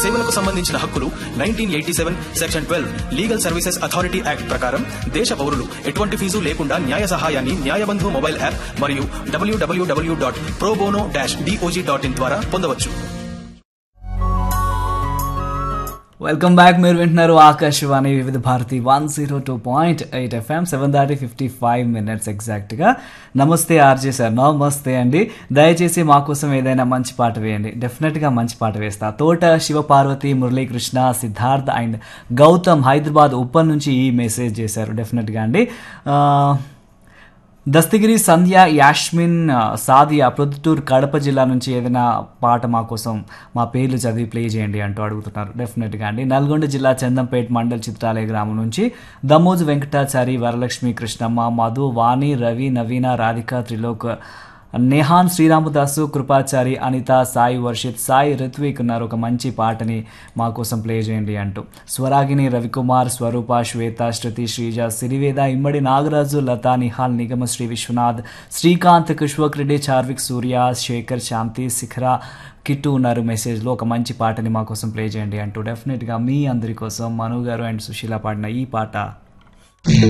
సేవలకు సంబంధించిన హక్కులు nineteen eighty seven section twelve legal services authority act ప్రకారం దేశ పౌరులు ఎటువంటి ఫీజు లేకుండా న్యాయ సహాయాన్ని న్యాయబంధు మొబైల్ యాప్ మరియు WWW dot pro bono dash DOJ dot in ద్వారా పొందవచ్చు వెల్కమ్ బ్యాక్ మీరు వింటున్నారు Akashvani Vividh Bharati one zero two point eight FM seven దాటి ఫిఫ్టీ ఫైవ్ మినిట్స్ ఎగ్జాక్ట్గా నమస్తే ఆర్జే సార్ నమస్తే అండి దయచేసి మా కోసం ఏదైనా మంచి పాట వేయండి డెఫినెట్గా మంచి పాట వేస్తా తోట శివపార్వతి మురళీకృష్ణ సిద్ధార్థ్ అండ్ గౌతమ్ హైదరాబాద్ ఉప్పల్ నుంచి ఈ మెసేజ్ చేశారు డెఫినెట్గా అండి ఆ, దస్తగిరి సంధ్య యాష్మిన్ ఆ, సాదియా ప్రొద్దుటూర్ కడప జిల్లా నుంచి ఏదైనా పాట మా కోసం మా పేర్లు చదివి ప్లే చేయండి అంటూ అడుగుతున్నారు డెఫినెట్గా అండి నల్గొండ జిల్లా చందంపేట్ మండల్ చిత్రాలయ గ్రామం నుంచి దమోజు వెంకటాచారి వరలక్ష్మి కృష్ణమ్మ మధు వాణి రవి నవీన రాధిక త్రిలోక్ నేహాన్ శ్రీరామదాసు కృపాచారి అనిత సాయి వర్షిత్ సాయి రిత్విక్ ఉన్నారు ఒక మంచి పాటని మా కోసం ప్లే చేయండి అంటూ స్వరాగిని రవికుమార్ స్వరూప శ్వేత శృతి శ్రీజ సిరివేద ఇమ్మడి నాగరాజు లతా నిహాల్ నిగమ శ్రీ విశ్వనాథ్ శ్రీకాంత్ కుష్వక్ రెడ్డి చార్విక్ సూర్య శేఖర్ శాంతి శిఖర కిట్టు ఉన్నారు మెసేజ్లో ఒక మంచి పాటని మా కోసం ప్లే చేయండి అంటూ డెఫినెట్గా మీ అందరి కోసం మను గారు అండ్ సుశీల పాడిన ఈ పాట